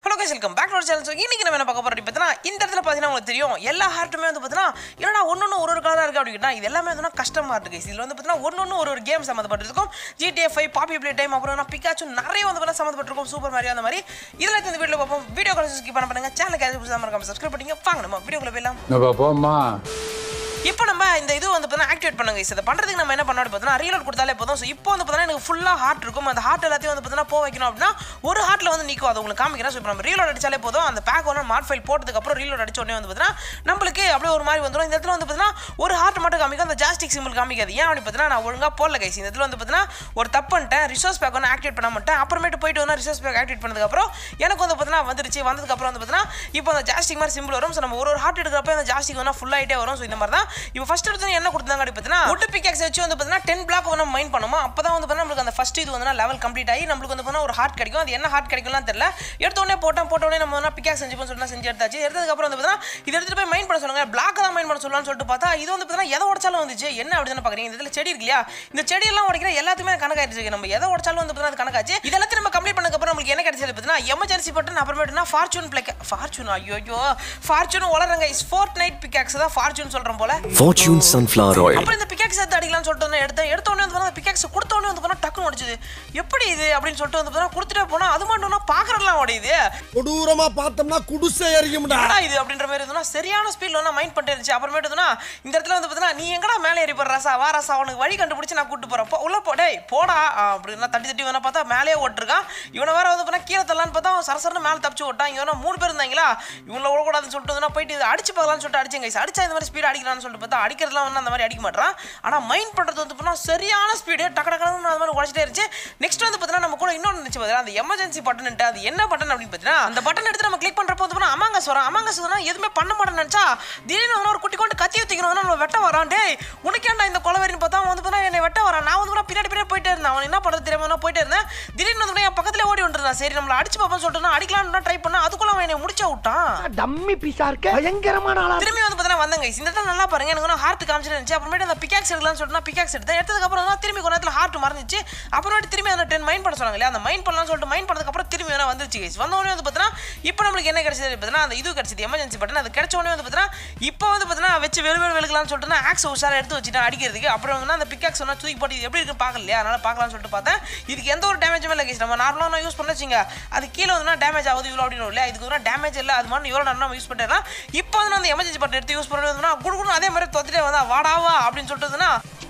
Hello guys welcome back to channel இன்னைக்கு நம்ம என்ன பார்க்க போறோம் பார்த்தீங்கன்னா இந்த இடத்துல பார்த்தீங்கன்னா உங்களுக்கு தெரியும் எல்லா ஹார்ட்டுமே வந்து பார்த்தீங்கன்னா என்னடா ஒன்று ஒரு ஒரு கலராக இருக்குது அப்படின்னா இது எல்லாமே வந்து கஷ்டமாக இருக்குது இதில் வந்து பார்த்தீங்கன்னா ஒன்று ஒரு ஒரு கேம் சம்மந்தப்பட்டிருக்கும் GTA five Poppy Playtime அப்புறம் பிக்காச்சும் நிறைய வந்து பார்த்தீங்கன்னா சம்மந்தப்பட்டிருக்கும் சூப்பர் மாதிரி அந்த மாதிரி இதில் இந்த வீடியோ பார்ப்போம் வீடியோ கால் ஸ்கிப் பண்ண பண்ணுங்க சேனலுக்கு யாரும் புதுசாக மறக்காம சப்ஸ்கிரைப் பண்ணிங்க வாங்க நம்ம வீடியோக்குள்ள போயிடலாம் நம்ம போம்மா இப்போ நம்ம இந்த இது வந்து பார்த்தீங்கன்னா ஆக்டிவேட் பண்ணுங்க இதை பண்ணுறதுக்கு நம்ம என்ன பண்ணோம் பார்த்தீங்கன்னா ரீலோட் கொடுத்தாலே போதும் ஸோ இப்போ வந்து பார்த்தீங்கன்னா எனக்கு ஃபுல்லாக ஹார்ட் இருக்கும் அந்த ஹார்ட் எல்லாத்தையும் வந்து பார்த்தீங்கன்னா போக வைக்கணும் அப்படின்னா ஒரு ஹார்ட்டில் வந்து நிற்கும் அது உங்களுக்கு காமிக்கிறேன் ஸோ இப்போ நம்ம ரீலோட் அடிச்சாலே போதும் அந்த பேக் ஒன்று மார்ட் ஃபைல் போட்டதுக்கப்புறம் ரீலோட் அடிச்ச உடனே வந்து பார்த்தீங்கன்னா நம்மளுக்கு அப்படியே ஒரு மாதிரி வந்துடும் இந்த இடத்துல வந்து பார்த்தீங்கன்னா ஒரு ஹார்ட் மட்டும் காமிக்கும் அந்த ஜாஸ்டிக் சிம்பிள் காமிக்காது ஏன் அப்படி பார்த்தீங்கன்னா நான் ஒழுங்காக போடல கைஸ் இந்த இடத்துல வந்து பார்த்தீங்கன்னா ஒரு தப்பு பண்ணிட்டேன் ரிசோர்ஸ் பேக் ஒன்று ஆக்டிவேட் பண்ண மாட்டேன் அப்புறமேட்டு போயிட்டு வந்து ரிசோர்ஸ் பேக் ஆக்டிவேட் பண்ணதுக்கப்புறம் எனக்கு வந்து பார்த்தீங்கன்னா வந்துருச்சு வந்ததுக்கப்புறம் வந்து பார்த்தீங்கன்னா இப்போ அந்த ஜாஸ்டிக் மாதிரி சிம்பிள் வரும் ஸோ நம்ம ஒரு ஒரு ஹார்ட் எடுக்கிறப்ப அந்த ஜாஸ்டிக் வந்து ஃபுல் ஆகிட்டே வரும் ஸோ இந்த மாதிரி தான் இப்போ ஃபர்ஸ்ட் எடுத்து என்ன கொடுத்தாங்க அப்படி பார்த்தீங்கன்னா ஒட்டு பிக்காக்ஸ் வச்சு வந்து பார்த்தீங்கன்னா டென் பிளாக் வந்து மைண்ட் பண்ணுமா அப்போ தான் வந்து பார்த்தீங்கன்னா நம்மளுக்கு அந்த ஃபர்ஸ்ட் இது வந்து லெவல் கம்ப்ளீட் ஆகி நம்மளுக்கு வந்து பார்த்தீங்கன்னா ஒரு ஹார்ட் கிடைக்கும் அது என்ன ஹார்ட் கிடைக்கும்லாம் தெரியல எடுத்த உடனே போட்டோம் போட்ட உடனே நம்ம வந்து பிக்காக்ஸ் செஞ்சு சொல்லி செஞ்சு எடுத்தாச்சு எடுத்ததுக்கப்புறம் வந்து பார்த்தீங்கன்னா இது எடுத்துட்டு போய் மைண்ட் பண்ண சொல்லுங்க பிளாக் தான் மைண்ட் பண்ண சொல்லலாம்னு சொல்லிட்டு பார்த்தா இது வந்து பார்த்தீங்கன்னா எதை உடச்சாலும் வந்துச்சு என்ன அப்படி தானே பார்க்குறீங்க இந்த இதில் செடி இருக்கு இல்லையா இந்த செடியெல்லாம் உடைக்கிற எல்லாத்துக்குமே கணக்காயிருச்சு நம்ம எதை உடச்சாலும் வந்து பார்த்தீங்கன்னா அது கணக்காச்சு இதெல்லாத்தையும் நம்ம கம்ப்ளீட் பண்ணதுக்கப்புறம் நம்மளுக்கு என்ன கிடைச்சது பார்த்தீங்கன்னா எமர்ஜென்சி பட்டன் அப்புறமேட்டுனா ஃபார்ச்சூன் பிளேக் ஃபார்ச்சூன் ஐயோ ஃபார்ச்சூன் வளருங்க இஸ் ஃபோர்ட் நைட் பிக்காக்ஸ் தான் ஃபார்ச்சூன் சொல்கிறோம் போல Fortune Sunflower Oil. அப்புறம் இந்த பிக்காக்ஸ் எடுத்து அடிக்கலாம்னு சொல்லிட்டு வந்து எடுத்தேன் எடுத்த உடனே வந்து பார்த்தா பிக்காக்ஸ் கொடுத்த உடனே வந்து பார்த்தா டக்குன்னு உடைச்சுது எப்படி இது அப்படின்னு சொல்லிட்டு வந்து பார்த்தா கொடுத்துட்டே போனா அது மட்டும் பார்க்கறதுலாம் உடையுது கொடூரமா பார்த்தோம்னா குடிசை எரியும்டா என்னடா இது அப்படின்ற மாதிரி இருந்தோம்னா சரியான ஸ்பீட்ல வந்து மைண்ட் பண்ணிட்டு இருந்துச்சு அப்புறமேட்டு இருந்தோம்னா இந்த இடத்துல வந்து பார்த்தீங்கன்னா நீ எங்கடா மேலே ஏறி போற ரசா வா ரசா உனக்கு வழி கண்டுபிடிச்சு நான் கூட்டு போறேன் போ, உள்ள போ டேய் போடா அப்படின்னா தட்டி தட்டி வேணா பார்த்தா மேலே ஓட்டிருக்கான் இவனை வேற வந்து பார்த்தா கீழே தள்ளலான்னு பார்த்தா அவன் சரசரன்னு மேலே தப்பிச்சு ஓட்டான் இவனா மூணு பேர் இருந்தாங்களா இவங்கள விடக்கூடாதுன்னு சொல்லிட்டு வந்து போயிட்டு இதை அடிச்சு பார்க்கலாம்னு சொல்லிட்டு அடிச்சேன் கைஸ் அடிச்சா இந்த மாதிரி ஸ்பீட் அடிக்கலாம்னு சொல்லிட்டு பார்த்தா அடிக்கிறதுலாம் வந்து அந்த மாதிரி அடிக்க மாட்டான் ஆனா மைண்ட் பண்றது வந்து பார்த்தா சரியான ஸ்பீடு டக்கு டக்குனு அந்த மாதிரி உடச்சிட்டே இருந்துச்சு நெக்ஸ்ட் வந்து பார்த்தீங்கன்னா நம்ம கூட இன்னொன்று இருந்துச்சு பார்த்தீங்கன்னா அந்த எமர்ஜென்சி பட்டன் அது என்ன பட்டன் அப்படின்னு பார்த்தீங்கன்னா அந்த பட்டன் எடுத்து நம்ம கிளிக் பண்றப்போ வந்து பார்த்தீங்கன்னா அமாங்கஸ் வரும் அமாங்கஸ் வரும் எதுவுமே பண்ண மாட்டேன்னு நினைச்சா திடீர்னு வந்து ஒரு குட்டி கொண்டு கத்தி ஊத்திக்கணும் நம்ம வெட்ட வரான் டேய் உனக்கு ஏன்டா இந்த கொலவெறின்னு பார்த்தா அவன் வந்து பார்த்தா என்னை வெட்ட வரான் நான் வந்து பார்த்தா பின்னாடி பின்னாடி போயிட்டே இருந்தேன் அவன் என்ன பண்றது தெரியாம நான் போயிட்டே இருந்தேன் திடீர்னு வந்து பார்த்தா என் பக்கத்துல ஓடி வந்துருந்தான் சரி நம்மள அடிச்சு பார்ப்போம்னு சொல்லிட்டு நான் அடிக்கலாம்னு ட்ரை பண்ணா அதுக்குள்ள அவன் என்னை முடிச்சா விட்டான் டம்மி பீஸா இருக்க பயங்கரமான ஆளா திரும்பி வந்து பார்த்தா வந்தாங்க இந்த இடத்துல நல்லா பாருங்க எனக்கு ஒன்றும் ஹார்ட் காமிச்சிட்டு இருந்துச்சு அப்புறமேட்டு அந்த பிக்காக்ஸ் எடுக்கலாம்னு சொல்லிட்டு நான் பிக்காக்ஸ் எடுத்தேன் எடுத்ததுக்கு அப்புறம் தான் திரும்பி கொஞ்ச நேரத்தில் ஹார்ட் மறந்துச்சு அப்புறமேட்டு திரும்பி அந்த டென் மைண்ட் பண்ண சொன்னாங்க இல்லையா அந்த மைண்ட் பண்ணலாம்னு சொல்லிட்டு மைண்ட் பண்ணதுக்கு அப்புறம் திரும்பி வேணா வந்துருச்சு guys. வந்த உடனே வந்து பார்த்தீங்கன்னா இப்போ நம்மளுக்கு என்ன கிடைச்சது பார்த்தீங்கன்னா அந்த இது கிடைச்சது எமர்ஜென்சி பட்டன் அது கிடைச்ச உடனே வந்து பார்த்தீங்கன்னா இப்போ வந்து பார்த்தீங்கன்னா வச்சு வெளு வெளு வெளுக்கலாம்னு சொல்லிட்டு நான் ஆக்ஸ் உஷாரா எடுத்து வச்சுட்டேன் அடிக்கிறதுக்கு அப்புறம் வந்து அந்த பிக்காக்ஸ் சொன்னா தூக்கி போட்டு இது எப்படி இருக்கு பார்க்கல இல்லையா அதனால பார்க்கலாம்னு சொல்லிட்டு பார்த்தேன் இதுக்கு எந்த ஒரு டேமேஜுமே இல்லை guys. நம்ம நார்மலாக நான் யூஸ் பண்ண வச்சுங்க அது கீழே வந்து டேமேஜ் ஆகுது இவ்வளோ அப்படின்னு இல்லையா இதுக்கு வந்து டேமேஜ் இல்லை அது மாதிரி இவ்வளோ நேரம் நம்ம யூஸ் பண்ணிட்டேன் இப்போ வந்து நான் அந்த எமர்ஜென்சி பட்டன் எடுத்து யூஸ் பண்ணி வந்தோம்னா குடுக்கணும் அதே மாதிரி தொத்துட்டே வந்தா வாடாவா அப்படின்னு சொல்லிட்டு வந்தோம்னா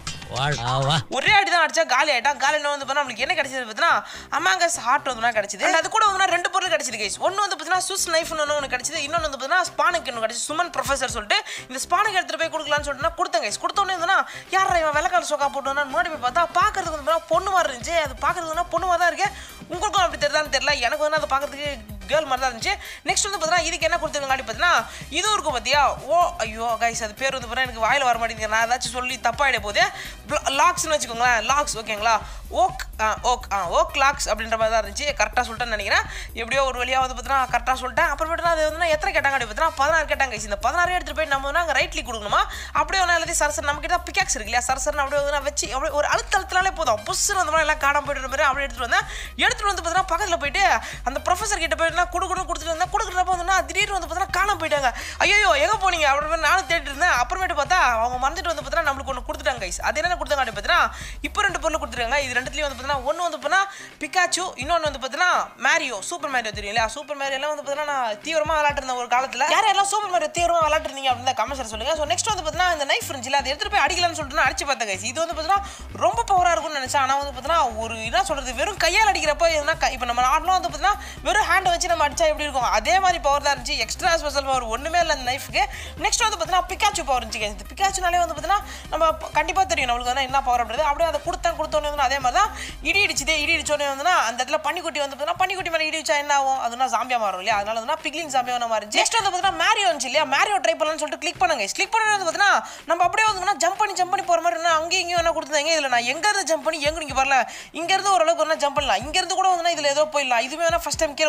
ஒரே அடி தான் அடிச்சா காலி ஆயிட்டான் காலி என்ன வந்து பார்த்தா நம்மளுக்கு என்ன கிடைச்சது பார்த்தீங்கன்னா அமாங்கஸ் ஹார்ட் வந்து கிடைச்சது And அது கூட வந்து ரெண்டு பொருள் கிடைச்சது கைஸ் ஒன்று வந்து பார்த்தீங்கன்னா சுஸ் நைஃப்னு ஒன்று ஒன்று கிடைச்சது இன்னொன்று வந்து பார்த்தீங்கன்னா ஸ்பானுக்கு ஒன்று கிடைச்சது சுமன் ப்ரொஃபசர் சொல்லிட்டு இந்த ஸ்பானுக்கு எடுத்துட்டு போய் கொடுக்கலாம்னு சொல்லிட்டு நான் கொடுத்தேன் கைஸ் கொடுத்த உடனே இருந்தா யாரா இவன் வெள்ளக்கால சோக்கா போட்டு முன்னாடி போய் பார்த்தா பார்க்கறதுக்கு வந்து பார்த்தா பொண்ணு மாதிரி இருந்துச்சு அது பார்க்கறதுக்கு வந்து பொண்ணு மாதிரி தான் இருக்கு உங்களுக்கும் அப்படி தெரியுதான்னு தெரியல எனக்கு வந்து அதை பார்க்கறதுக்கு கேர்ள் மாதிரி தான் இருந்துச்சு நெக்ஸ்ட் வந்து பார்த்தீங்கன்னா இதுக்கு என்ன கொடுத்துருக்காங்க பார்த்தீங்கன்னா இதுவும் இருக்கும் பார்த்தியா ஓ ஐயோ கைஸ் அது பேர் வந்து பார்த்தீங்கன்னா எனக்கு வாயில் வர மாட்டேங்குது நான் ஏதாச்சும் சொல்லி தப்பாயிட போகுது லாக்ஸ்னு வச்சுக்கோங்களேன் லாக்ஸ் ஓகேங்களா ஓக் ஆ ஓக் ஆ ஓக் லாக்ஸ் அப்படின்ற மாதிரி தான் இருந்துச்சு கரெக்டாக சொல்லிட்டேன்னு நினைக்கிறேன் எப்படியோ ஒரு வழியாக வந்து பார்த்தீங்கன்னா கரெக்டாக சொல்லிட்டேன் அப்புறமேட்டு அது வந்து எத்தனை கேட்டாங்க அப்படி பார்த்தீங்கன்னா பதினாறு கேட்டாங்க guys. இந்த பதினாறு எடுத்துகிட்டு போய் நம்ம வந்து அங்கே ரைட் கிளிக் கொடுக்கணுமா அப்படியே ஒன்று எல்லாத்தையும் சரசர் நம்ம கிட்ட பிக்காக்ஸ் இருக்கு இல்லையா சரசர் அப்படியே வந்து நான் வச்சு அப்படியே ஒரு அழுத்த அழுத்தினாலே போதும் புஷ்ஷுன்னு அந்த மாதிரி எல்லாம் காணாம போயிட்டு மாதிரி அப்படியே எடுத்துகிட்டு வந்தேன் எடுத்துகிட்டு வந்து பார்த்தீங்கன்னா பக்கத்தில் போயிட்டு அந்த ப்ரொஃபஸர் கிட்ட போயிட்டு கொடுக்கணும் கொடுத்துட்டு வந்தேன் கொடுக்குறப்ப வந்து திடீர்னு வந்து பார்த்தீங்கன்னா காணாம போயிட்டாங்க ஐயோ எங்கே போனீங்க அப்படின்னு நானும் தேடிட்டு இருந்தேன் அப்புறமேட்டு பார்த்தா அவங்க மறந்துட்டு வந்து பார்த்தீங்கன்னா நம்மளுக்கு ஒன்று கொடுத்துட்டாங்க கைஸ் அது என்ன கொடுத்தாங்க அப்படி பார்த்தீங்கன்னா இப்போ ரெண்டு பொருள் கொடுத்துருக்காங்க இது ரெண்டுத்துலேயும் வந்து பார்த்தீங்கன்னா ஒன்று வந்து பார்த்தீங்கன்னா பிகாச்சு இன்னொன்று வந்து பார்த்தீங்கன்னா மேரியோ சூப்பர் மேரியோ தெரியும் இல்லையா சூப்பர் மேரியோ எல்லாம் வந்து பார்த்தீங்கன்னா நான் தீவிரமாக விளாட்டுருந்தேன் ஒரு காலத்தில் யார் யாரெல்லாம் சூப்பர் மேரியோ தீவிரமாக விளாட்டுருந்தீங்க அப்படின்னு கமெண்ட்ஸ் சொல்லுங்க ஸோ நெக்ஸ்ட் வந்து பார்த்தீங்கன்னா இந்த நைஃப் இருந்துச்சுல அதை எடுத்துட்டு போய் அடிக்கலாம்னு சொல்லிட்டு நான் அடிச்சு பார்த்தேன் கைஸ் இது வந்து பார்த்தீங்கன்னா ரொம்ப பவராக இருக்கும்னு நினச்சேன் ஆனால் வந்து பார்த்தீங்கன்னா ஒரு என்ன சொல்கிறது வெறும் கையால் அடிக்கிறப்போ எதுனா இப்போ நம்ம நார்மலாக வந்து பார்த்தீங்கன்னா வெறும் ஹேண்டை வச்சு நம்ம அடிச்சா எப்படி இருக்கும் அதே மாதிரி பவர் தான் இருந்துச்சு எக்ஸ்ட்ரா ஸ்பெஷல் பவர் ஒன்றுமே இல்லை அந்த நைஃப்க்கு நெக்ஸ்ட் வந்து பார்த்தீங்கன்னா பிக்காச்சு பவர் இருந்துச்சு guys. இந்த பிக்காச்சுனாலே வந்து பார்த்தீங்கன்னா நம்ம கண்டிப்பாக தெரியும் நம்மளுக்கு வந்து என்ன பவர் அப்படின்றது அப்படியே அதை கொடுத்தேன் கொடுத்தோன்னே வந்து அதே மாதிரி தான் இடி இடிச்சுதே இடி இடிச்சோடனே வந்துன்னா அந்த இடத்துல பன்னிக்குட்டி வந்து பார்த்தீங்கன்னா பன்னிக்குட்டி மேலே இடி வச்சா என்ன ஆகும் அதுனா ஜாம்பியா மாறும் இல்லையா அதனால வந்து பிக்லிங் ஜாம்பியா ஒன்று மாறிச்சு நெக்ஸ்ட் வந்து பார்த்தீங்கன்னா மேரியோ வந்துச்சு இல்லையா மேரியோ ட்ரை பண்ணலாம்னு சொல்லிட்டு கிளிக் பண்ணுங்க கிளிக் பண்ணது வந்து பார்த்தீங்கன்னா நம்ம அப்படியே வந்து ஜம்ப் பண்ணி ஜம்ப் பண்ணி போகிற மாதிரி இருந்தா அங்கேயும் இங்கேயும் என்ன கொடுத்தாங்க இதில் நான் எங்கேருந்து ஜம்ப் பண்ணி எங்க இங்கே வரல இங்கேருந்து ஓரளவுக்கு வேணா ஜம்ப் பண்ணலாம் இங்கேருந்து கூட வந்து இதில் ஏதோ போயிடலாம் இதுவே வேணா ஃபஸ்ட் டைம் கீழே விட்டா என்னடா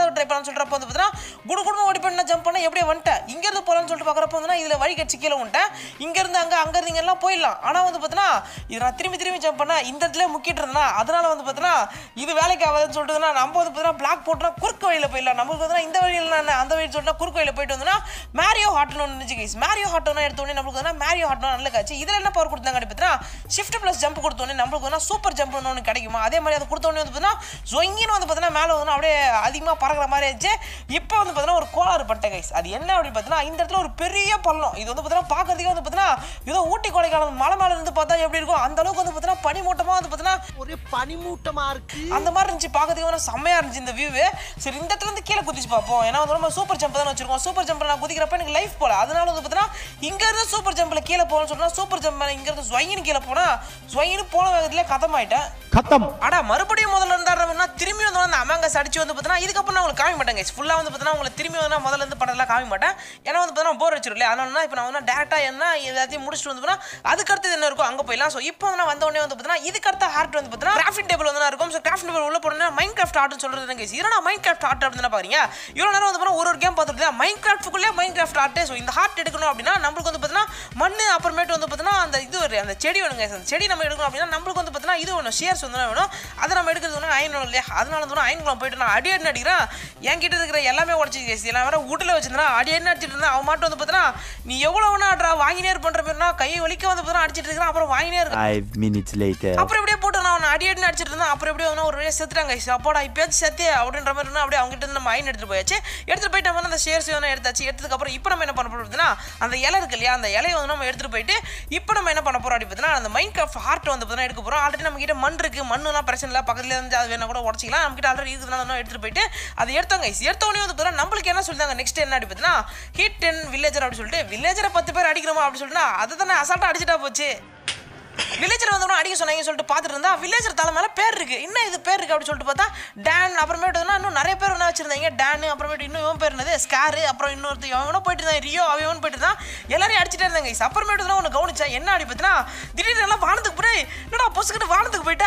ரெண்டாவது ட்ரை பண்ணலாம்னு சொல்கிறப்ப வந்து பார்த்தீங்கன்னா குடு குடும்பம் ஓடி பண்ண ஜம்ப் பண்ண எப்படியே வந்துட்டேன் இங்கேருந்து போகலான்னு சொல்லிட்டு பார்க்குறப்ப வந்து இதில் வழி கட்சி கீழே வந்துட்டேன் இங்கேருந்து அங்கே அங்கேருந்து இங்கெல்லாம் போயிடலாம் ஆனால் வந்து பார்த்தீங்கன்னா இது நான் திரும்பி திரும்பி ஜம்ப் பண்ணேன் இந்த இடத்துல முக்கிட்டு இருந்தேன்னா அதனால வந்து பார்த்தீங்கன்னா இது வேலைக்கு ஆகாதுன்னு சொல்லிட்டுனா நம்ம வந்து பார்த்தீங்கன்னா பிளாக் போட்டோம்னா குறுக்கு வழியில் போயிடலாம் நமக்கு வந்து இந்த வழியில் நான் அந்த வழி சொல்லிட்டு குறுக்கு வழியில் போயிட்டு வந்தோம்னா மேரியோ ஹாட்னு ஒன்று இருந்துச்சு கைஸ் மேரியோ ஹாட்னா எடுத்தோடனே நம்மளுக்கு வந்து மேரியோ ஹாட்னா நல்ல காட்சி இதில் என்ன பவர் கொடுத்தாங்க பார்த்தீங்கன்னா ஷிஃப்ட் ப்ளஸ் ஜம்ப் கொடுத்தோடனே நம்மளுக்கு வந்து சூப்பர் ஜம்ப் ஒன்று கிடைக்குமா அதே மாதிரி அது கொடுத்தோடனே வந்து பார்த்தீங்கன்னா ஜொங்கின்னு வந்து பார்த்தீங்கன்னா மேலே வந்து அப்படியே அதிகமாக பறக்கிற மாதிரி இருந்துச்சு இப்போ வந்து பார்த்தீங்கன்னா ஒரு கோளாறு பண்ணிட்டேன் கைஸ் அது என்ன அப்படின்னு பார்த்தீங்கன்னா இந்த இடத்துல ஒரு பெரிய பள்ளம் இது வந்து பார்த்தீங்கன்னா பார்க்கறதுக்கே வந்து பார்த்தீங்கன்னா ஏதோ ஊட்டி கொடைக்கானல் மலை மேலே இருந்து பார்த்தா எப்படி இருக்கும் அந்த அளவுக்கு வந்து பார்த்தீங்கன்னா பனிமூட்டமாக வந்து பார்த்தீங்கன்னா ஒரே பனிமூட்டமா இருக்கு அந்த மாதிரி இருந்துச்சு பார்க்கறதுக்கு வந்து செம்மையா இருந்துச்சு இந்த வியூ சரி இந்த இடத்துல இருந்து கீழே குதிச்சு பார்ப்போம் ஏன்னா வந்து நம்ம சூப்பர் ஜம்ப் தான் வச்சிருக்கோம் சூப்பர் ஜம்ப்ல நான் குதிக்கிறப்ப எனக்கு லைஃப் போல அதனால வந்து பார்த்தீங்கன்னா இங்க இருந்து சூப்பர் ஜம்ப்ல கீழே போகணும்னு சொன்னா சூப்பர் ஜம்ப் இங்க இருந்து ஸ்வைன்னு கீழே போனா ஸ்வைன்னு போன வேகத்துல கதமாயிட்டேன் கத்தம் அடா மறுபடியும் முதல்ல இருந்தாருன்னா திரும்பி வந்து அந்த அமங்கஸ் அடிச்சு வந்து பார்த்தீங்கன்னா இதுக்கப்புறம் நான் உங்களுக்கு காமி மாட்டேங்க ஃபுல்லாக வந்து பார்த்தீங்கன்னா உங்களுக்கு திரும்பி வந்து நான் முதல்ல இருந்து படம்லாம் காமி மாட்டேன் ஏன்னா வந்து பார்த்தீங்கன்னா போர் வச்சிருக்கல அதனால இப்போ நான் வந்து டேரெக்டாக என்ன எல்லாத்தையும் முடிச்சுட்டு வந்து பார்த்தீங்கன்னா அதுக்கு அடுத்து என்ன இருக்கும் அங்கே போயிடலாம் ஸோ இப்போ வந்து நான் வந்த உடனே வந்து பார்த்தீங்கன்னா இதுக்கு அடுத்த ஹார்ட் வந்து பார்த்தீங்கன்னா கிராஃபிங் டேபிள் வந்து நான் இருக்கும் ஸோ கிராஃப்ட் டேபிள் உள்ள போனோம்னா மைண்ட் கிராஃப்ட் ஆர்ட்னு சொல்றது கேஸ் இதனா மைண்ட் கிராஃப்ட் ஆர்ட் அப்படின்னு பாருங்க இவ்வளோ நேரம் வந்து பார்த்தீங்கன்னா ஒரு ஒரு கேம் பார்த்துட்டு மைண்ட் கிராஃப்ட்டுக்குள்ளே மைண்ட் கிராஃப்ட் ஆர்ட் ஸோ இந்த ஹார்ட் எடுக்கணும் அப்படின்னா நம்மளுக்கு வந்து பார்த்தீங்கன்னா மண் அப்புறமேட்டு வந்து பார்த்தீங்கன்னா அந்த இது ஒரு அந்த செடி வேணுங்க அந்த செடி நம்ம எடுக்கணும் அப்படின்னா நம்மளுக்கு வந்து பார்த்தீங்கன்னா இது வேணும் ஷேர்ஸ் வந்து வேணும் அதை நம்ம எடுக்கிறது ஒன்று அயன் வேணும் இல்லையா அதனால வந்து அயன் குளம் போயிட்டு நான் அடி அடி அடிக்கிறேன் என்கிட்ட இருக்கிற எல்லாமே உடச்சி கேசி நான் வேற வீட்டில் வச்சிருந்தேன் அடி அடி அடிச்சிட்டு இருந்தேன் அவன் மட்டும் வந்து பார்த்தீங்கன்னா நீ எவ்வளோ வேணா ஆடுறா வாங்கினே இருப்பன்ற பேர்னா கையை வலிக்க வந்து பார்த்தீங்கன்னா அடிச்சிட்டு இருக்கிறான் அப்புறம் வாங்கினே இருக்கு Five minutes later. அப்புறம் இப்படியே போட்டு நான் அவனை அடி அடி அடிச்சிட்டு இருந்தேன் அப்புறம் எப்படியே வந்து ஒரு வழியாக செத்துட்டாங்க guys. அப்போடா இப்பயாச்சும் செத்தே அப்படின்ற மாதிரி இருந்தா அப்படியே அவங்க கிட்ட இருந்து நம்ம அயன் எடுத்துட்டு போயாச்சு எடுத்துட்டு போயிட்டு நம்ம அந்த ஷேர்ஸ் வேணும் எடுத்தாச்சு எடுத்ததுக்கு அப்புறம் இப்போ நம்ம என்ன பண்ண போறோம் அப்படின்னா அந்த இலை இருக்கு இல்லையா அந்த இலையை வந்து நம்ம எடுத்துட்டு போயிட்டு இப்போ நம்ம என்ன பண்ண போறோம் அப்படி பார்த்தீங்கன்னா அந்த மைண்ட் கிராஃப்ட் ஹார்ட் வந்து பார்த்தீங்கன்னா எடுக்க போறோம் ஆல்ரெடி நம்ம கிட்ட மண் இருக்கு மண்ணுலாம் பிரச்சனை இல்லை பக்கத்துல இருந்து அது வேணா கூட உடச்சிக்கலாம் நம்ம கிட்ட ஆல்ரெடி இருக்கிறதுனால எடுத்துட்டு போயிட்டு அதை எடுத்தோங்க guys. எடுத்த உடனே வந்து பார்த்தீங்கன்னா நம்மளுக்கு என்ன சொல்லிட்டாங்க நெக்ஸ்ட் என்ன அப்படி பார்த்தீங்கன்னா ஹீட் டென் வில்லேஜர் அப்படி சொல்லிட்டு வில்லேஜரை பத்து பேர் அடிக்கிறோமா அப்படி சொல்லிட்டு அதை தானே அசால்ட்டா அடிச்சிட்டா போச்சு வில்லேஜர் வந்து அடிக்க சொன்னாங்க சொல்லிட்டு பார்த்துட்டு இருந்தா வில்லேஜர் தலை மேலே பேர் இருக்கு என்ன இது பேர் இருக்கு அப்படின்னு சொல்லிட்டு பார்த்தா டேன் அப்புறமேட்டு வந்து இன்னும் நிறைய பேர் என்ன வச்சிருந்தாங்க டேன் அப்புறமேட்டு இன்னும் இவன் பேர் என்னது ஸ்கேரு அப்புறம் இன்னொருத்த இவனோ போயிட்டு இருந்தான் ரியோ அவன் போயிட்டு இருந்தான் எல்லாரையும் அடிச்சிட்டே இருந்தாங்க guys. அப்புறமேட்டு தான் ஒன்று கவனிச்சா என்ன அடி பார்த்தீங்கன்னா திடீர்னு எல்லாம் வானத்துக்கு போய் என்னடா பொசுக்கிட்டு வானத்துக்கு போயிட்டா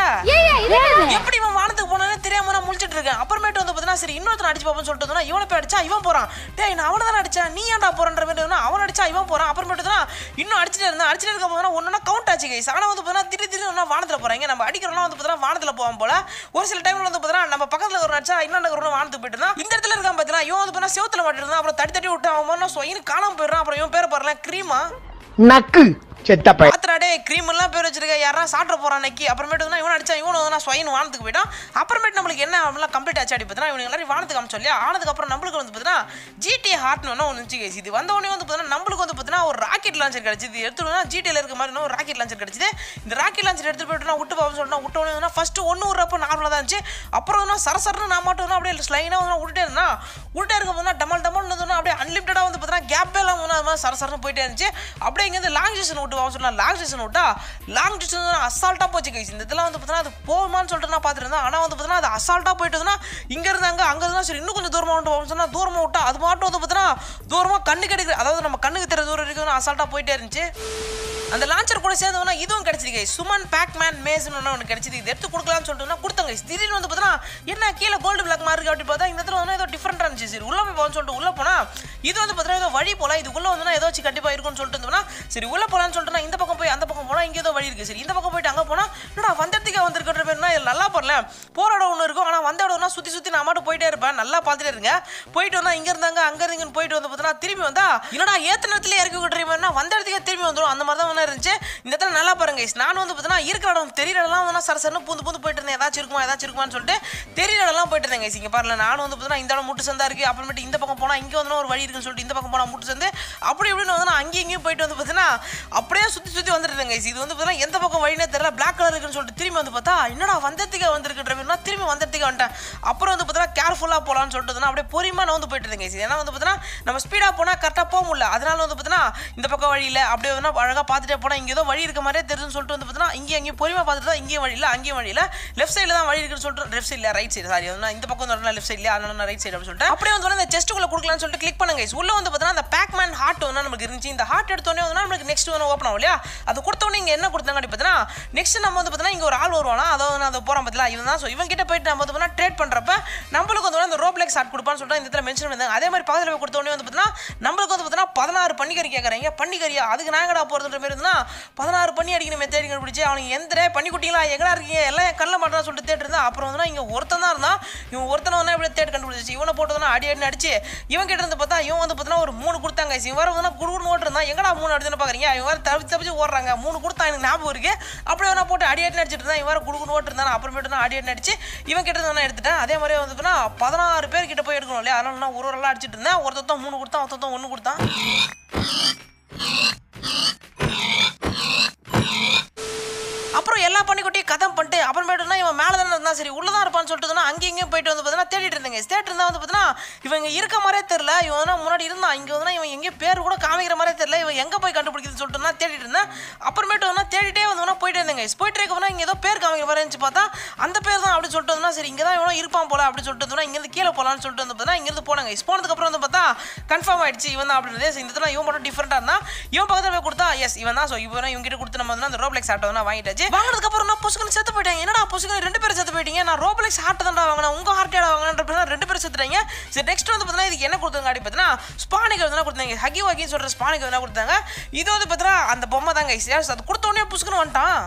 எப்படி இவன் வானத்துக்கு போனானே தெரியாம நான் முழிச்சிட்டு இருக்கேன் அப்புறமேட்டு வந்து பார்த்தீங்கன்னா சரி இன்னொருத்தன் அடிச்சு பார்ப்போம்னு சொல்லிட்டு வந்தா, இவனை போய் அடிச்சா இவன் போறான் டேய் நான் அவனை தானே அடிச்சேன் நீ ஏன்டா போறன்ற மாதிரி இருந்தா, அவன் அடிச்சா இவன் போறான் அப்புறமேட்டு தான் இன்னும் அடிச்சிட்டே இருந்தான் அடிச்சிட்டே இருக்க போதுனா ஒன்னா கவுண்ட் ஆச்சு கைஸ் ஆனா வந்து பார்த்தீங்கன்னா திடீர் திடீர்னு ஒண்ணா வானத்துல போறாங்க நம்ம அடிக்கிறோம்னா வந்து பார்த்தீங்கன்னா வானத்துல போவோம் போல ஒரு சில டைம்ல வந்து பார்த்தீங்கன்னா நம்ம பக்கத்துல ஒரு அடிச்சா இன்னொன்று ஒரு வானத்துக்கு போயிட்டு இருந்தான் இந்த இடத்துல இருக்கான் பார்த்தீங்கன்னா இவன் வந்து பார்த்தீங்கன்னா செவுத்துல மாட்டிட்டு இருந்தான் அப்புறம் தட்டி தட்டி விட்டு அவன் மறுநாள் சொயின்னு காணாம போயிடுறான் அப்புறம் இவன் பேர் பாருலாம் க்ரீமா நக்கு செத்தப்ப பாத்திராடே க்ரீம் எல்லாம் பேர் வச்சிருக்க யாரா சாப்பிட போறான் அன்னைக்கு அப்புறமேட்டு வந்து இவன் அடிச்சா இவன் வந்து ஸ்வயின் வானத்துக்கு போயிட்டான் அப்புறமேட்டு நம்மளுக்கு என்ன அப்படிலாம் கம்ப்ளீட் ஆச்சு அப்படி பார்த்தா இவங்க எல்லாரும் வானத்துக்கு அமைச்சோம் இல்லையா ஆனதுக்கு அப்புறம் நம்மளுக்கு வந்து பார்த்தீங்கன்னா ஜிடி ஹார்ட்னு ஒன்று ஒன்று இருந்துச்சு guys. இது வந்த உடனே வந்து பார்த்தீங்கன்னா நம்மளுக்கு வந்து பார்த்தீங்கன்னா ஒரு ராக்கெட் லான்ச்சர் கிடைச்சிது இது எடுத்துட்டோம்னா ஜிடியில் இருக்க மாதிரி இன்னும் ஒரு ராக்கெட் லான்ச்சர் கிடைச்சிது இந்த ராக்கெட் லான்ச்சர் எடுத்துட்டு போயிட்டு நான் விட்டு பார்ப்போம் சொல்லிட்டு விட்ட உடனே ஃபர்ஸ்ட் ஒன்று விட்றப்போ நார்மலாக தான் இருந்துச்சு அப்புறம் வந்து சரசரன்னு நான் மட்டும் வந்து அப்படியே ஸ்லைனாக வந்து விட்டுட்டே இருந்தா விட்டே இருக்க போதுனா டமல் டமல் இருந்ததுன்னா அப்படியே அன்லிமிட்டடாக வந்து பார்த்தீங்கன்னா கேப்பே எல்லாம் வந்து அது மாதிரி சரசரன்னு போயிட்டே இருந்துச்சு அப்படியே இங்கேருந்து லாங் டிஸ்டன்ஸ் விட்டு வாங்க சொல்லலாம் லாங் டிஸ்டன்ஸ் விட்டா லாங் டிஸ்டன்ஸ் அசால்ட்டாக போச்சு கைஸ் இந்த இதெல்லாம் வந்து பார்த்தீங்கன்னா அது போகுமான்னு சொல்லிட்டு நான் பார்த்துருந்தேன் ஆனால் வந்து பார்த்தீங்கன்னா அது அசால்ட்டாக போயிட்டுதுன்னா இங்கே இருந்தாங்க அங்கே இருந்தால் சரி இன்னும் கொஞ்சம் தூரமாக வந்துட்டு சொன்னால் தூரமாக விட்டா அது மாட்டும் வந்து பார்த்தீங்கன்னா தூரமாக கண்ணு கிடைக்கிற அதாவது நம்ம கண்ணுக்கு தெரிய தூரம் வரைக்கும் அசால்ட்டாக போயிட்டே இருந்துச்சு அந்த லான்ச்சர் கூட சேர்ந்தவனா இதுவும் கிடைச்சிது guys. சுமன் பேக்மேன் மேஸ்னு ஒன்று கிடைச்சிது இது எடுத்து கொடுக்கலாம்னு சொல்லிட்டு கொடுத்தாங்க guys. திடீர்னு வந்து பார்த்தீங்கன்னா என்ன கீழே கோல்டு பிளாக் மாதிரி இருக்கு அப்படி பார்த்தா இந்த இடத்துல வந்து ஏதோ டிஃப்ரெண்டாக இருந்துச்சு சரி உள்ள போய் போகணும்னு சொல்லிட்டு உள்ள போனா இது வந்து பார்த்தீங்கன்னா ஏதோ வழி போல இதுக்குள்ள வந்து ஏதோ வச்சு கண்டிப்பாக இருக்கும்னு சொல்லிட்டு இருந்தோம்னா சரி உள்ள போலாம்னு சொல்லிட்டு நான் இந்த பக்கம் போய் அந்த பக்கம் போனா இங்கே ஏதோ வழி இருக்கு சரி இந்த பக்கம் போயிட்டு அங்கே போனா என்னடா வந்த இடத்துக்கு வந்திருக்கிற பேர்னா இது நல்லா போடல போற இடம் ஒன்று இருக்கும் ஆனால் வந்த இடம்னா சுற்றி சுற்றி நான் மட்டும் போயிட்டே இருப்பேன் நல்லா பார்த்துட்டே இருங்க போயிட்டு வந்தா இங்க இருந்தாங்க அங்க இருந்துங்கன்னு போயிட்டு வந்து பார்த்தீங்கன்னா திரும்பி வந்தா என்னடா ஏத்த நேரத்துல இறக்கி விட்டுறீங்கன்னா வந்த இடத்துக்கே திரும்பி வந்துடும் அந்த மாதிரி தான் ஒன்று இருந்துச்சு இந்த இடத்துல நல்லா பாருங்க guys. நான் வந்து பார்த்தீங்கன்னா இருக்கிற இடம் தெரியற இடம்லாம் வந்து சரசரன்னு பூந்து பூந்து போயிட்டு இருந்தேன் ஏதாச்சும் இருக்குமா ஏதாச்சும் இருக்குமான்னு சொல்லிட்டு தெரியற இடம்லாம் போயிட்டு இருந்தேன் guys. இங்க பாருங்க நானும் வந்து பார்த்தீங்கன்னா இந்த இடம் முட்டு சந்தா இருக்கு அப்புறமேட்டு இந்த பக்கம் போனா இங்க வந்து ஒரு வழி இருக்குன்னு சொல்லிட்டு இந்த பக்கம் போனா முட்டு சந்து அப்படி இப்படின்னு வந்து நான் அங்கேயும் இங்கேயும் போயிட்டு வந்து பார்த்தீங்கன்னா அப்படியே சுத்தி சுத்தி வந்துட்டு இருந்தேன் guys. இது வந்து பார்த்தீங்கன்னா எந்த பக்கம் வழினே தெரியல பிளாக் கலர் இருக்குன்னு சொல்லிட்டு திரும்பி வந்து பார்த்தா என்னடா வந்ததுக்கு வந்திருக்குன்ற மாதிரினா திரும்பி வந்ததுக்கு வந்துட்டேன் அப்புறம் வந்து பார்த்தீங்கன்னா கேர்ஃபுல்லாக போகலான்னு சொல்லிட்டு நான் அப்படியே பொறுமையாக நான் வந்து போயிட்டு இருந்தேன் guys. ஏன்னா வந்து பார்த்தீங்கன்னா நம்ம ஸ்பீடாக போனால் கரெக்டாக போக முடியல அதனால வந்து பார்த்தீங்கன்னா இந்த பக்கம் வழியில் அப்படியே வந்து அழகாக பார்த்துட்டே போனால் இங்கே ஏதோ வழி இருக்க மாதிரியே தெரியுதுன்னு சொல்லிட்டு வந்து பார்த்தீங்கன்னா இங்கே அங்கேயும் பொறுமையாக பார்த்துட்டு தான் இங்கேயும் வழி இல்லை அங்கேயும் வழி இல்லை லெஃப்ட் சைடில் தான் வழி இருக்குன்னு சொல்லிட்டு லெஃப்ட் சைடில் ரைட் சைடு சாரி வந்து இந்த பக்கம் வந்து லெஃப்ட் சைடில் அதனால நான் ரைட் சைடு அப்படின்னு சொல்லிட்டு அப்படியே வந்து இந்த செஸ்ட்டுக்குள்ளே கொடுக்கலாம்னு சொல்லிட்டு கிளிக் பண்ணுங்க guys. உள்ள வந்து பார்த்தீங்கன்னா அந்த பேக்மேன் ஹார்ட் வந்து நமக்கு இருந்துச்சு இந்த ஹார்ட் எடுத்தோடனே வந்து நம்மளுக்கு நெக்ஸ்ட் ஒன்று ஓப்பன் ஆகும் இல்லையா அது கொடுத்தோடனே இங்கே என்ன கொடுத்தாங்க அப்படி பார்த்தீங்கன்னா நெக்ஸ்ட் நம்ம வந்து பார்த்தீங்கன்னா இங்கே ஒரு ஆள் வருவானா அதாவது நான் அதை போகிறோம் பார்த்தீங்களா இவன் தான் ஸோ இவன் கிட்ட போயிட்டு நம்ம வந்து பார்த்தீங்கன்னா ட்ரேட் பண்ணுறப்ப நம்மளுக்கு வந்து அந்த ரோப்ளெக்ஸ் ஷாட் கொடுப்பான்னு சொல்லிட்டு இந்த இடத்துல மென்ஷன் பண்ணிருந்தாங்க அதே மாதிரி பக்கத்தில் போய் கொடுத்த உடனே வந்து பார்த்தீங்கன்னா நம்மளுக்கு வந்து பார்த்தீங்கன்னா பதினாறு பன்னிக்கறி கேட்குறாங்க பன்னிக்கறியா அதுக்கு நாங்கடா போகிறதுன்ற மாதிரி இருந்தா பதினாறு பண்ணி அடிக்கணுமே தேடி கண்டுபிடிச்சு அவனுக்கு எந்த பண்ணி குட்டிங்களா எங்கடா இருக்கீங்க எல்லாம் என் கண்ணில் மாட்டா சொல்லிட்டு தேட்டு இருந்தா அப்புறம் வந்து இங்கே ஒருத்தன் தான் இருந்தான் இவன் ஒருத்தனை வந்து எப்படி தேடி கண்டுபிடிச்சு இவனை போட்டதுனா அடி அடி அடிச்சு இவன் கிட்ட இருந்து பார்த்தா இவன் வந்து பார்த்தீங்கன்னா ஒரு மூணு கொடுத்தாங்க இவன் வேற வந்து குடுகுடு ஓட்டுருந்தான் எங்கடா மூணு அடிச்சுன்னு பார்க்குறீங்க இவன் வேற தப்பிச்சு தப்பிச்சு ஓடுறாங்க மூணு கொடுத்தா எனக்கு ஞாபகம் இருக்கு அப்படியே வேணா போட்டு அடி அடி அடிச்சிட்டு இருந்தான் இவன் வேற குடுகுடு ஓட்டுருந்தான் அப்புறமேட்டு தான் அடி அடி அடிச்சு இவன் கிட்ட இருந்து நான் எடுத்துட்டேன் அதே மாதிரி வந்து பார்த்தீங்கன்னா பதினாறு பேர் கிட்ட போய் எடுக்கணும் இல்லையா அதனால நான் ஒரு ஒரு அடிச்சிட்டு இருந்தேன் ஒருத்தன் மூணு கொடுத்தான் ஒருத்தன் ஒன்று கொடுத்தான் அப்புறம் எல்லா பண்ணிக்குட்டியும் கதம் பண்ணிட்டு அப்புறமேட்டுனா இவன் மேலே தானே இருந்தா சரி உள்ளே தான் இருப்பான்னு சொல்லிட்டு அங்கே இங்கேயும் போயிட்டு வந்து பார்த்தீங்கன்னா தேடிட்டு இருந்தேங்க தேடிட்டு இருந்தா வந்து பார்த்தீங்கன்னா இவன் இங்கே இருக்க மாதிரியே தெரில இவன் வந்து முன்னாடி இருந்தான் இங்கே வந்து இவன் எங்கேயோ பேர் கூட காமிக்கிற மாதிரியே தெரில இவன் எங்கே போய் கண்டுபிடிக்குதுன்னு சொல்லிட்டு நான் தேடிட்டு இருந்தேன் அப்புறமேட்டு வந்து தேடிட்டே வந்து போயிட்டு இருந்தேங்க போயிட்டு இருக்கவனா இங்கே ஏதோ பேர் காமிக்கிற மாதிரி இருந்துச்சு பார்த்தா அந்த பேர் தான் அப்படின்னு சொல்லிட்டு வந்தா சரி இங்கே தான் இவனும் இருப்பான் போல அப்படின்னு சொல்லிட்டு வந்தோம்னா இங்கேருந்து கீழே போகலான்னு சொல்லிட்டு வந்து பார்த்தா இங்கேருந்து போனாங்க போனதுக்கு அப்புறம் வந்து பார்த்தா கன்ஃபார்ம் ஆயிடுச்சு இவன் தான் அப்படின்னு இந்த இடத்துல இவன் மட்டும் டிஃப்ரெண்டாக இருந்தான் இவன் பக்கத்தில் போய் கொடுத்தா எஸ் இவன் தான் ஸோ இவன் இவங்க கிட்ட கொடுத்து நம்ம வந்து அந்த ரோப்ளெக்ஸ் ஆட்டோ தான் வாங்கிட்டாச்சு வாங்கினதுக்கு அப்புறம் நான் புசுக்கன்னு செத்து போயிட்டேன் என்னடா புசுக்கன்னு ரெண்டு பேரும் செத்து போயிட்டீங்க நான் ரோப்ளெக்ஸ் ஹார்ட் தான் வாங்கினேன் உங்க ஹார்ட் ஏடா வாங்கினேன் ரெண்டு பேரும் செத்துறாங்க சரி நெக்ஸ்ட் வந்து பார்த்தீங்கன்னா இதுக்கு என்ன கொடுத்தாங்க அப்படி பார்த்தீங்கன்னா ஸ்பானிக் வந்து கொடுத்தாங்க ஹகி வாகின்னு சொல்ற ஸ்பானிக் வந்து கொடுத்தாங்க இது வந்து பார்த்தீங்கன்னா அந்த பொம்மை தாங்க yes, அது கொடுத்த உடனே புசுக்குன்னு வந்துட்டான்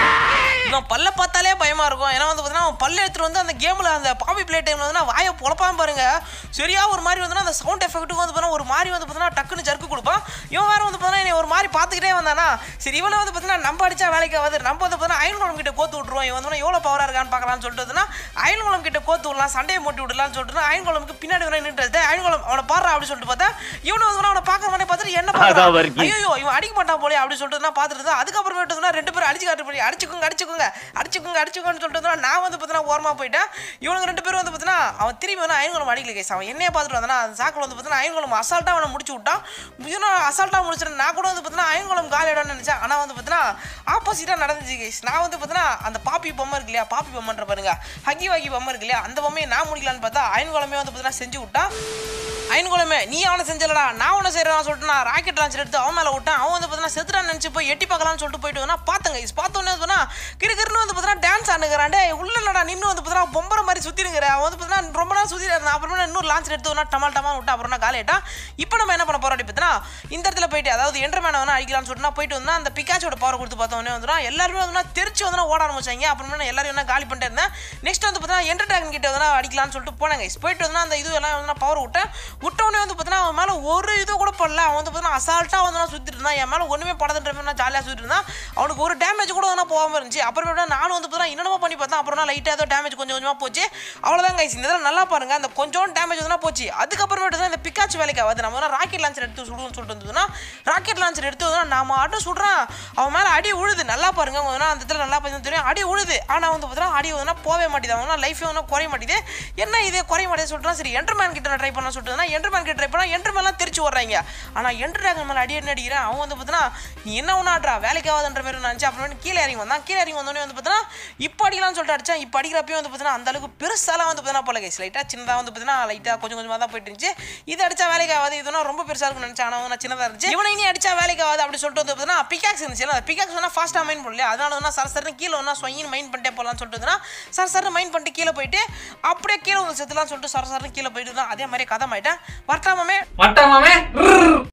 இவன் பல்ல பார்த்தாலே பயமா இருக்கும் ஏன்னா வந்து பார்த்தீங்கன்னா அவன் பல்ல எடுத்துட்டு வந்து அந்த கேம்ல அந்த பாபி பிளே டைம்ல வந்து வாயை பொழப்பாம பாருங்க சரியா ஒரு மாதிரி வந்து அந்த சவுண்ட் எஃபெக்ட்டுக்கு வந்து பார்த்தீங்கன்னா ஒரு மாதிரி வந்து பார்த்தீங்கன்னா டக்குன்னு ஜர்க்கு கொடுப்பான் இவன் வேற வந்து பார்த்தீங்கன்னா என்னை ஒரு மாதிரி பார்த்துக்கிட்டே வந்தானா சரி இவனை வந்து பார்த்தீங்கன்னா நம்ம அடிச்சா வேலைக்கு ஆகாது நம்ம வந்து பார்த்தீங்கன்னா அயன் குளம் கிட்ட கோத்து விட்டுருவோம் இவன் வந்து எவ்வளோ பவராக இருக்கான்னு பார்க்கலாம்னு சொல்லிட்டு வந்து அயன் குளம் கிட்ட கோத்து விடலாம் சண்டையை மூட்டி விடலாம்னு சொல்லிட்டு அயன் குளமுக்கு பின்னாடி வர நின்று அயன் குளம் அவனை பாடுறா அப்படின்னு சொல்லிட்டு பார்த்தா இவனை வந்து அவனை பார்க்குற மாதிரி பார்த்துட்டு என்ன அதான் பார்க்குறான் வர்க்கி. ஐயோ இவன் அடிக்க மாட்டான் போலே அப்படின்னு சொல்லிட்டு நான் பார்த்துட்டு இருந்தா அதுக்கப்புறமேட்டு வந்து ரெண்டு பேரும் அடிச்சு காட்டு பண்ணி அடிச்சுக்கோங்க அடிச்சுக்கோங்க அடிச்சுக்கோங்க அடிச்சுக்கோன்னு சொல்லிட்டு வந்து நான் வந்து பார்த்தீங்கன்னா ஓரமா போயிட்டேன் இவனுங்க ரெண்டு பேரும் வந்து பார்த்தீங்கன்னா அவன் திரும்பி வந்து அயன்குளம் அடிக்கல கேஸ் அவன் என்னைய பார்த்துட்டு வந்தானா அந்த சாக்கில் வந்து பார்த்தீங்கன்னா அயன்குளம் அசால்ட்டாக அவனை முடிச்சு விட்டான் இவனும் அசால்ட்டாக முடிச்சிட்டேன் நான் கூட வந்து பார்த்தீங்கன்னா அயன்குளம் காலி இடம்னு நினச்சேன் ஆனால் வந்து பார்த்தீங்கன்னா ஆப்போசிட்டாக நடந்துச்சு கேஸ் நான் வந்து பார்த்தீங்கன்னா அந்த பாப்பி பொம்மை இருக்கு இல்லையா பாப்பி பொம்மைன்ற பாருங்க ஹக்கி வாக்கி பொம்மை இருக்கு இல்லையா அந்த பொம்மையை நான் முடிக்கலான்னு பார்த்தா அயன்குளமே வந்து பார்த்தீங்கன்னா செஞ்சு விட்டான் அயன்குளமே நீ அவனை செஞ்சலடா நான் அவனை செய்யறான் சொல்லிட்டு நான் ராக்கெட் லான்ச்சர் எடுத்து அவன் மேலே விட்டேன் அவன் வந்து பார்த்தீங்கன்னா செத்துட்டான்னு நினச்சி போய் எட்டி பார்க்கலாம்னு சொல்லிட்டு போயிட்டு வந்தா பார்த்தங்க இது பார்த்தோன்னே வந்து கிறுக்கிறுன்னு வந்து பார்த்தீங்கன்னா டான்ஸ் ஆடுங்கிறான் டே உள்ள இல்லடா நின்று வந்து பார்த்தீங்கன்னா பொம்பரை மாதிரி சுற்றிருங்கிற அவன் வந்து பார்த்தீங்கன்னா ரொம்ப நேரம் சுற்றி இருந்தான் அப்புறமா இன்னொரு லான்ச்சர் எடுத்து வந்தா டமால் டமா விட்டு அப்புறம் நான் காலிட்டா இப்போ நம்ம என்ன பண்ண போறோம் அப்படி பார்த்தீங்கன்னா இந்த இடத்துல போயிட்டு அதாவது என்டர்மேனை வந்து அடிக்கலாம்னு சொல்லிட்டு நான் போயிட்டு வந்தா அந்த பிக்காச்சோட பவர் கொடுத்து பார்த்தோன்னே வந்துடும் எல்லாருமே வந்து தெரிச்சு வந்து ஓட ஆரம்பிச்சாங்க அப்புறமே நான் எல்லாரும் என்ன காலி பண்ணிட்டே இருந்தேன் நெக்ஸ்ட் வந்து பார்த்தீங்கன்னா என்டர் டிராகன் கிட்ட வந்து அடிக்கலாம்னு சொல்லிட்டு போனாங்க போயிட்டு வந்து அந்த இது எல்லாம் வந்து பவர் விட்டேன் விட்ட உடனே வந்து பார்த்தீங்கன்னா அவன் மேலே ஒரு இது கூட படல அவன் வந்து பார்த்தீங்கன்னா அசால்ட்டாக வந்து நான் சுற்றிட்டு இருந்தான் என் மேலே ஒன்றுமே படதுன்ற மாதிரி நான் ஜாலியாக சுற்றிட்டு இருந்தான் அவனுக்கு ஒரு டேமேஜ் கூட வந்து போகாமல் இருந்துச்சு அப்புறமேட்டு நானும் வந்து பார்த்தீங்கன்னா என்னென்னமோ பண்ணி பார்த்தேன் அப்புறம் லைட்டாக ஏதோ டேமேஜ் கொஞ்சம் கொஞ்சமாக போச்சு அவ்வளோதான் கைஸ் இந்த இதில் நல்லா பாருங்க அந்த கொஞ்சம் டேமேஜ் வந்து போச்சு அதுக்கப்புறமேட்டு தான் இந்த பிக்காச்சு வேலைக்கு ஆகுது நம்ம வந்து ராக்கெட் லான்ச்சர் எடுத்து சுடுவோம்னு சொல்லிட்டு வந்ததுன்னா ராக்கெட் லான்ச்சர் எடுத்து வந்து நாம ஆட்டம் சுடுறான் அவன் மேலே அடி உழுது நல்லா பாருங்க அவங்க வந்து அந்த இடத்துல நல்லா பார்த்தீங்கன்னா தெரியும் அடி உழுது ஆனால் வந்து பார்த்தீங்கன்னா அடி வந்து போவே மாட்டேது அவன் லைஃபே வந்து குறைய மாட்டேது என்ன இது குறைய மாட்டேது சொல்லிட்டு சரி என்டர்மேன் கிட்ட நான் ட்ரை பண்ண சொல்லிட்டு என்டர்மேன் கிட்ட ட்ரை பண்ணா என்டர்மேன்லாம் தெரிச்சு வர்றாங்க ஆனால் என்டர் டிராகன் மேலே அடி என்ன அடிக்கிறேன் அவன் வந்து பார்த்தீங்கன்னா நீ என்ன ஒன்றாடுறா வேலைக்கு ஆகாதுன்ற மாதிரி நினச்சி அப்புறம் கீழே இறங்கி வந்தான் கீழே இறங்கி வந்தோடனே வந்து பார்த்தீங்கன்னா இப்போ அடிக்கலாம்னு சொல்லிட்டு அடிச்சேன் இப்போ அடிக்கிறப்பயும் வந்து பார்த்தீங்கன்னா அந்த அளவுக்கு பெருசாலாம் வந்து பார்த்தீங்கன்னா போல கைஸ் லைட்டாக சின்னதாக வந்து பார்த்தீங்கன்னா லைட்டாக கொஞ்சம் கொஞ்சமாக தான் போயிட்டு இருந்துச்சு இது அடிச்சா வேலைக்கு ஆகாது இதுனா ரொம்ப பெருசாக இருக்கும்னு நினச்சேன் ஆனால் வந்து சின்னதாக இருந்துச்சு இவனை இனி அடிச்சா வேலைக்கு ஆகாது அப்படி சொல்லிட்டு வந்து பார்த்தீங்கன்னா பிகாக்ஸ் இருந்துச்சு அந்த பிகாக்ஸ் வேணா ஃபாஸ்ட்டாக மைண்ட் பண்ணல அதனால வந்து சர சரன்னு கீழே ஒன்றா சொயின்னு மைண்ட் பண்ணிட்டே போகலாம்னு சொல்லிட்டு இருந்தா சர சரன்னு மைண்ட் பண்ணிட்டு கீழே போயிட்டு அப்படியே கீழே வந்து செத்துலாம்னு சொல்லிட்டு சர சரன்னு கீழே போயிட்டு தான் அதே மாதிரி கதை ஆயிட்டேன் வரட்டாமே வட்டமாமே